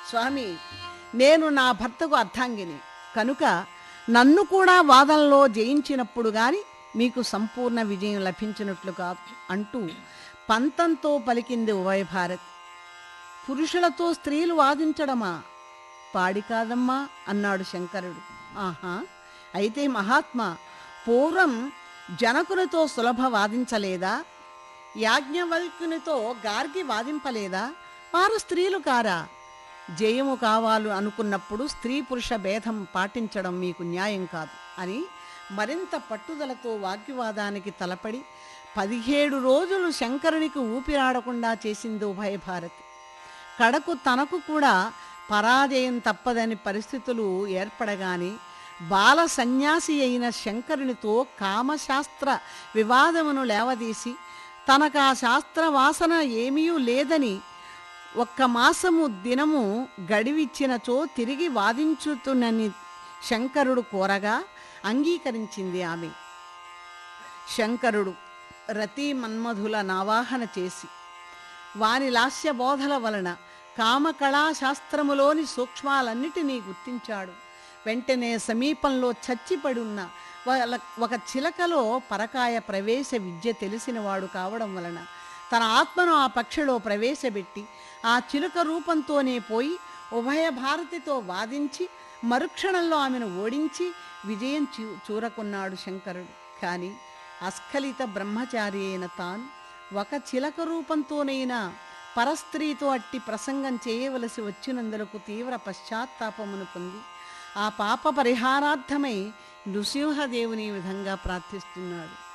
స్వామి నేను నా భర్తకు అర్థాంగిని కనుక నన్ను కూడా వాదనలో జయించినప్పుడు గాని మీకు సంపూర్ణ విజయం లభించినట్లు కాదు అంటూ పంతంతో పలికింది ఉభయ భారత్ పురుషులతో స్త్రీలు వాదించడమా పాడి కాదమ్మా అన్నాడు శంకరుడు ఆహా అయితే మహాత్మా పూర్వం జనకునితో సులభ వాదించలేదా యాజ్ఞవల్కునితో గార్గి వాదింపలేదా వారు స్త్రీలు కారా జయము కావాలి అనుకున్నప్పుడు స్త్రీ పురుష భేదం పాటించడం మీకు న్యాయం కాదు అని మరింత పట్టుదలతో వాగ్వివాదానికి తలపడి పదిహేడు రోజులు శంకరునికి ఊపిరాడకుండా చేసింది ఉభయ భారతి కడకు తనకు కూడా పరాజయం తప్పదని పరిస్థితులు ఏర్పడగానే బాల సన్యాసి అయిన శంకరునితో కామశాస్త్ర వివాదమును లేవదీసి తనకు ఆ శాస్త్ర వాసన ఏమీ లేదని ఒక్క మాసము దినము గడివిచ్చినచో తిరిగి వాదించుతునని శంకరుడు కోరగా అంగీకరించింది ఆమె శంకరుడు రతి మన్మధుల నావాహన చేసి వాని లాస్య బోధల వలన కామకళా శాస్త్రములోని సూక్ష్మాలన్నిటినీ గుర్తించాడు వెంటనే సమీపంలో చచ్చిపడి ఉన్న వాళ్ళ- ఒక చిలకలో పరకాయ ప్రవేశ విద్య తెలిసినవాడు కావడం వలన తన ఆత్మను ఆ పక్షిలో ప్రవేశపెట్టి ఆ చిలుక రూపంతోనే పోయి ఉభయ భారతితో వాదించి మరుక్షణంలో ఆమెను ఓడించి విజయం చూ చూరకున్నాడు శంకరుడు కానీ అస్ఖలిత బ్రహ్మచారి అయిన తాను ఒక చిలక రూపంతోనైనా పరస్త్రీతో అట్టి ప్రసంగం చేయవలసి వచ్చినందులకు తీవ్ర పశ్చాత్తాపమును పొంది ఆ పాప పరిహారార్థమై నృసింహదేవుని ఈ విధంగా ప్రార్థిస్తున్నాడు